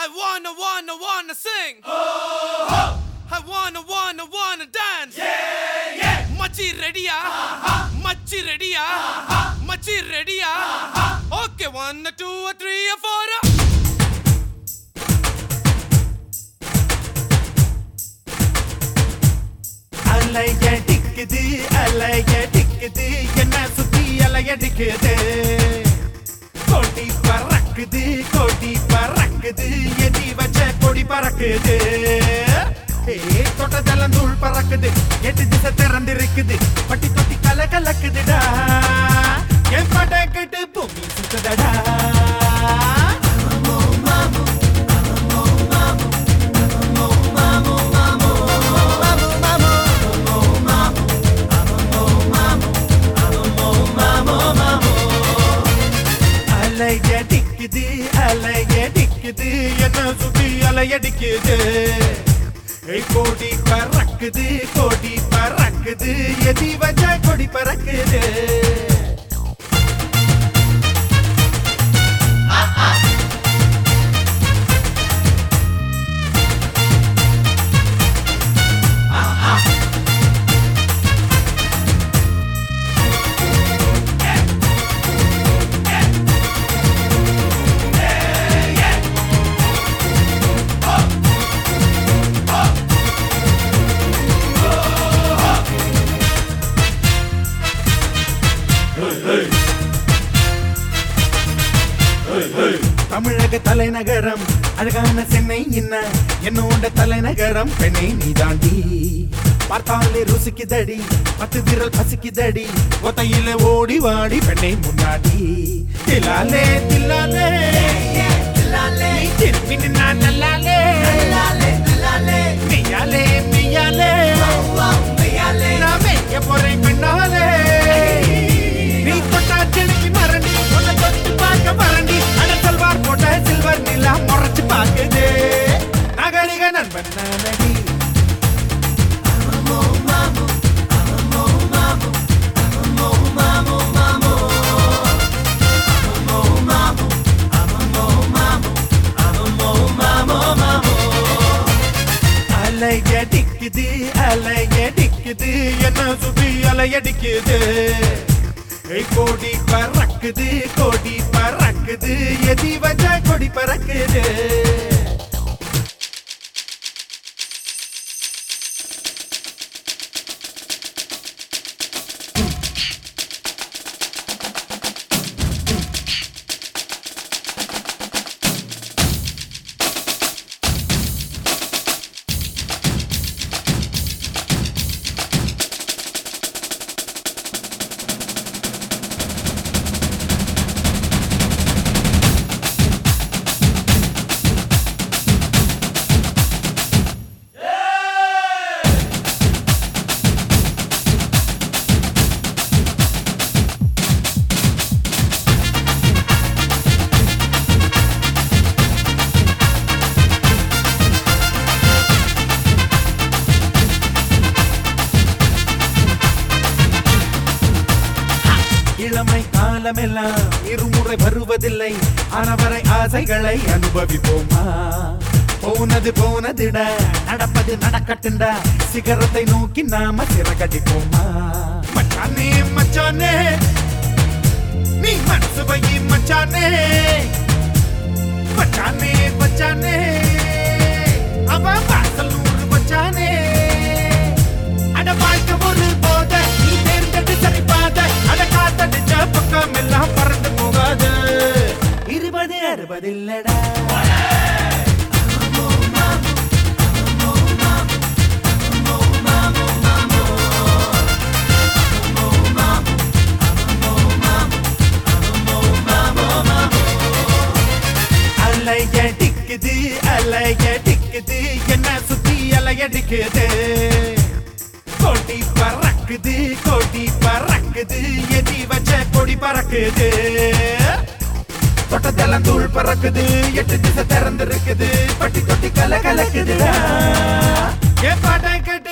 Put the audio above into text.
I wanna, wanna, wanna sing. I wanna, wanna, wanna dance. மச்சி ரெடியா மச்சி ரெடியா மச்சி ரெடியா okay one two three four அலையடிக்குது அலையடிக்குது என்ன சுத்தி அலையடிக்குது கொடி பறக்குது கொடி பறக்குது எதி வச்ச கொடி பறக்குது ஏய் தொட்டதெல்லாம் தூள் பறக்குது எட்டு திசை திறந்திருக்குது பட்டி தொட்டி கல கலக்குதுடா என் பட கட்டு பூமி சுத்துதடா அலையடிக்குது அலையடிக்குது என்ன சுத்தி அலையடிக்குது ஏய் கோடி பறக்குது கோடி பறக்குது எதி வச்ச கொடி பறக்குது தமிழக தலைநகரம் அழகான சென்னை என்ன என்னோட தலைநகரம் பெண்ணை நீ தாண்டி பார்த்தாலே ருசிக்குதடி பத்து விரல் பசிக்குதடி ஒத்தையில ஓடி வாடி பெண்ணை முன்னாடி தில்லாலே தில்லாலே நீ திரும்பி நின்னா நல்லாலே மெய்யாலே மெய்யாலே நான் மேய்க்க போறேன் பெண்ணாலே நீ தொட்டா செடிக்கு மரண்டி உன்னை தொட்டு பார்க்க மரண்டி அட சல்வார் போட்ட சில்வர் நிலா முறைச்சு பார்க்குது நகரிக நண்பன் நானடி அலையடிக்குது அலையடிக்குது என்ன சுத்தி அலையடிக்குது ஏய் கோடி பறக்குது கோடி பறக்குது எதி வச்ச கொடி பறக்குது இளமை காலமெல்லாம் இருமுறை வருவதில்லை ஆனவரை ஆசைகளை அனுபவிப்போமா போனது போனதுட நடப்பது நடக்கட்டுண்டா சிகரத்தை நோக்கி நாம சிறகடிப்போமா மச்சானே மச்சானே நீ மனசு வை மச்சானே மச்சானே மச்சானே அவன் வாசல் நூறு மச்சானே அட வாழ்க்கை ஒரு போத நீ தேர்ந்தெடு சரி பாத அட காத்தடிச்ச பக்கம் எல்லாம் பறந்து போகாது இருபது அறுபது இல்லடா அலையடிக்குது அலையடிக்குது என்ன சுத்தி அலையடிக்குது கொடி பறக்குது கொடி பறக்குது எதி வச்ச கொடி பறக்குது தொட்டதெல்லாம் தூள் பறக்குது எட்டு திசை திறந்திருக்குது பட்டி தொட்டி கல கலக்குதுடா என் பாட்டை கேட்டு